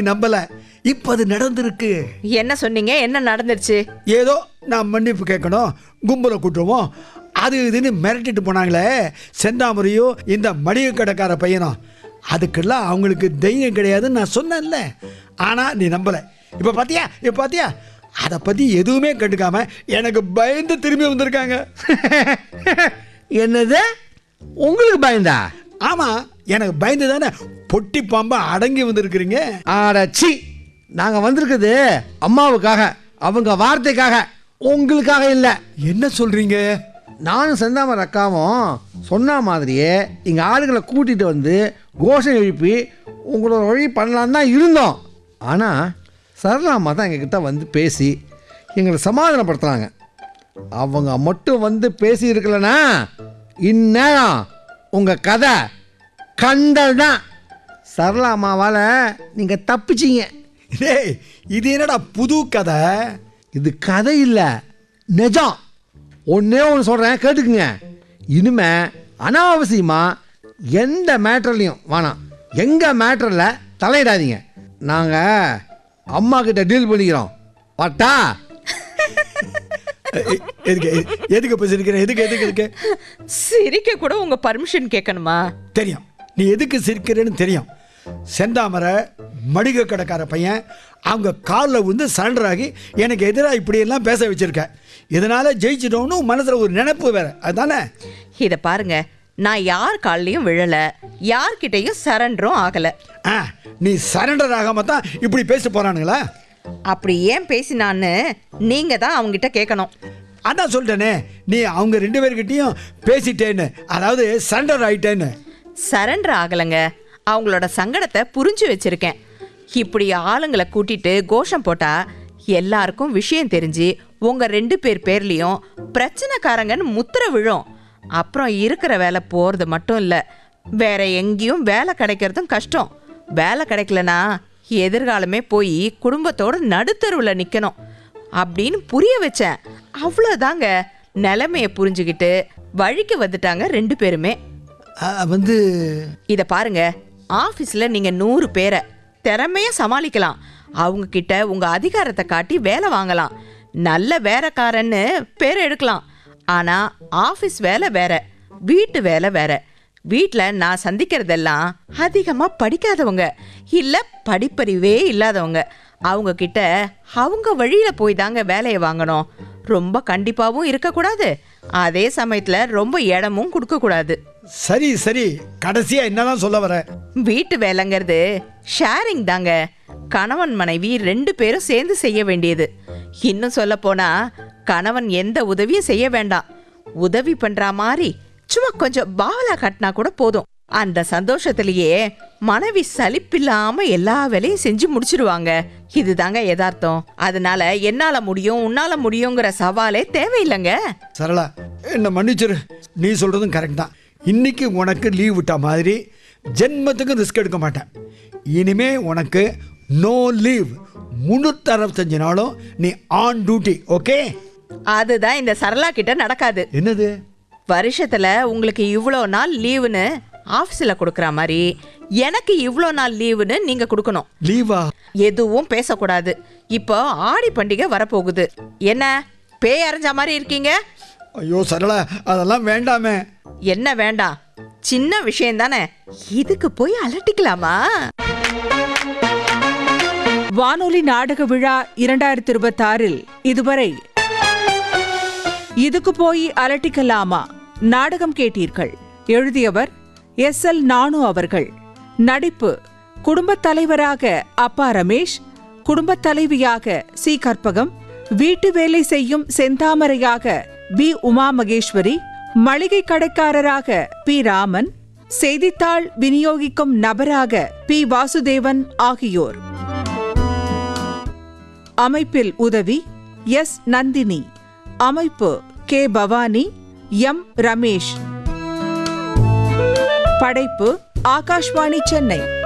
நம்பல இப்ப அது நடந்திருக்கு என்ன சொன்னீங்க என்ன நடந்துருச்சு ஏதோ நான் மன்னிப்பு கேட்கணும் கும்பலை கூட்டுருவோம் அது இதுன்னு மிரட்டிட்டு போனாங்களே செந்தாமரையும் இந்த மளிகை கடைக்கார பையனும் அதுக்கெல்லாம் அவங்களுக்கு தைரியம் கிடையாதுன்னு நான் சொன்னேன்ல ஆனால் நீ நம்பலை இப்போ பார்த்தியா இப்போ பார்த்தியா அதை பற்றி எதுவுமே கண்டுக்காம எனக்கு பயந்து திரும்பி வந்திருக்காங்க என்னது உங்களுக்கு பயந்தா ஆமாம் எனக்கு பயந்து தானே பொட்டி பாம்பா அடங்கி வந்திருக்கிறீங்க ஆடச்சி நாங்கள் வந்திருக்குது அம்மாவுக்காக அவங்க வார்த்தைக்காக உங்களுக்காக இல்லை என்ன சொல்கிறீங்க நானும் செந்தாமர் அக்காவும் சொன்ன மாதிரியே இங்கே ஆளுகளை கூட்டிகிட்டு வந்து கோஷம் எழுப்பி உங்களோட வழி பண்ணலான்னு தான் இருந்தோம் ஆனால் சரளாமா தான் எங்ககிட்ட வந்து பேசி எங்களை சமாதானப்படுத்துகிறாங்க அவங்க மட்டும் வந்து பேசி இருக்கலனா இந்நேரம் உங்கள் கதை கண்டல் தான் சரளாமாவால் நீங்கள் தப்பிச்சிங்க டேய் இது என்னடா புது கதை இது கதை இல்லை நிஜம் ஒன்றே ஒன்று சொல்கிறேன் கேட்டுக்குங்க இனிமே அனாவசியமாக எந்த மேட்டர்லையும் வேணாம் எங்கள் மேட்டரில் தலையிடாதீங்க நாங்கள் அம்மா கிட்ட டீல் பண்ணிக்கிறோம் பட்டா எ- எதுக்கு எதுக்கு இப்போ சிரிக்கிறேன் எதுக்கு எதுக்கு எதுக்கு சிரிக்க கூட உங்க பர்மிஷன் கேட்கணுமா தெரியும் நீ எதுக்கு சிரிக்கிறேன்னு தெரியும் செந்தாமரை மடிகை கடைக்கார பையன் அவங்க காலில் வந்து சரண்டர் ஆகி எனக்கு எதிராக இப்படியெல்லாம் பேச வச்சிருக்க இதனால ஜெயிச்சிட்டோன்னு மனசில் ஒரு நினைப்பு வேற அதுதானே இத பாருங்க நான் யார் கால்லயும் விழல யார்கிட்டயும் சரண்டரும் ஆகல ஆ நீ சரண்டர் ஆகாம தான் இப்படி பேச போறானுங்களா அப்படி ஏன் பேசினான்னு நீங்க தான் அவங்ககிட்ட கேட்கணும் அதான் சொல்லிட்டேனே நீ அவங்க ரெண்டு பேர்கிட்டயும் பேசிட்டேன்னு அதாவது சரண்டர் ஆயிட்டேன்னு சரண்டர் ஆகலைங்க அவங்களோட சங்கடத்தை புரிஞ்சு வச்சிருக்கேன் இப்படி ஆளுங்களை கூட்டிட்டு கோஷம் போட்டா எல்லாருக்கும் விஷயம் தெரிஞ்சு உங்க ரெண்டு பேர் பேர்லயும் பிரச்சனைக்காரங்கன்னு முத்திர விழும் அப்புறம் இருக்கிற வேலை போறது மட்டும் இல்ல வேற எங்கேயும் வேலை கிடைக்கிறதும் கஷ்டம் வேலை கிடைக்கலனா எதிர்காலமே போய் குடும்பத்தோட நடுத்தருவில் நிக்கணும் அப்படின்னு புரிய வச்சேன் அவ்வளோதாங்க நிலைமைய புரிஞ்சுக்கிட்டு வழிக்கு வந்துட்டாங்க ரெண்டு பேருமே ஆ, வந்து இத பாருங்க ஆபீஸ்ல நீங்க நூறு பேரை திறமையா சமாளிக்கலாம் அவங்க கிட்ட உங்க அதிகாரத்தை காட்டி வேலை வாங்கலாம் நல்ல வேலைக்காரன்னு பேர் எடுக்கலாம் ஆனா ஆபீஸ் வேலை வேற வீட்டு வேலை வேற வீட்டில் நான் சந்திக்கிறதெல்லாம் அதிகமாக படிக்காதவங்க இல்லை படிப்பறிவே இல்லாதவங்க அவங்க கிட்ட அவங்க வழியில போய் தாங்க வேலையை வாங்கணும் ரொம்ப கண்டிப்பாகவும் இருக்கக்கூடாது அதே சமயத்தில் ரொம்ப இடமும் கொடுக்கக்கூடாது சரி சரி கடைசியா என்னதான் சொல்ல வர வீட்டு வேலைங்கிறது ஷேரிங் தாங்க கணவன் மனைவி ரெண்டு பேரும் சேர்ந்து செய்ய வேண்டியது இன்னும் சொல்ல போனா கணவன் எந்த உதவியும் செய்ய வேண்டாம் உதவி பண்ற மாதிரி சும்மா கொஞ்சம் பாவலா கட்டினா கூட போதும் அந்த சந்தோஷத்திலேயே மனைவி சலிப்பில்லாம எல்லா வேலையும் செஞ்சு முடிச்சிருவாங்க இதுதாங்க யதார்த்தம் அதனால என்னால முடியும் உன்னால முடியுங்கிற சவாலே தேவையில்லைங்க சரளா என்ன மன்னிச்சிரு நீ சொல்றதும் கரெக்ட் தான் இன்னைக்கு உனக்கு லீவ் விட்ட மாதிரி ஜென்மத்துக்கும் ரிஸ்க் எடுக்க மாட்டேன் இனிமே உனக்கு நோ லீவ் முன்னூற்றி அறுபத்தஞ்சு நாளும் நீ ஆன் டியூட்டி ஓகே அதுதான் இந்த சரளா கிட்ட நடக்காது என்னது வருஷத்துல உங்களுக்கு இவ்வளோ நாள் லீவுன்னு ஆஃபீஸில் கொடுக்குற மாதிரி எனக்கு இவ்வளோ நாள் லீவுன்னு நீங்க கொடுக்கணும் லீவா எதுவும் பேசக்கூடாது இப்போ ஆடி பண்டிகை வரப்போகுது என்ன பேய் அரைஞ்ச மாதிரி இருக்கீங்க ஐயோ சரளா அதெல்லாம் வேண்டாமே என்ன வேண்டாம் சின்ன விஷயம் தானே இதுக்கு போய் அலட்டிக்கலாமா வானொலி நாடக விழா இரண்டாயிரத்தி இருபத்தாறில் இதுவரை இதுக்கு போய் அலட்டிக்கலாமா நாடகம் கேட்டீர்கள் எழுதியவர் எஸ் எல் நானு அவர்கள் நடிப்பு குடும்பத் தலைவராக அப்பா ரமேஷ் குடும்பத் தலைவியாக சி கற்பகம் வீட்டு வேலை செய்யும் செந்தாமரையாக பி உமா மகேஸ்வரி மளிகை கடைக்காரராக பி ராமன் செய்தித்தாள் விநியோகிக்கும் நபராக பி வாசுதேவன் ஆகியோர் அமைப்பில் உதவி எஸ் நந்தினி அமைப்பு கே பவானி எம் ரமேஷ் படைப்பு ஆகாஷ்வாணி சென்னை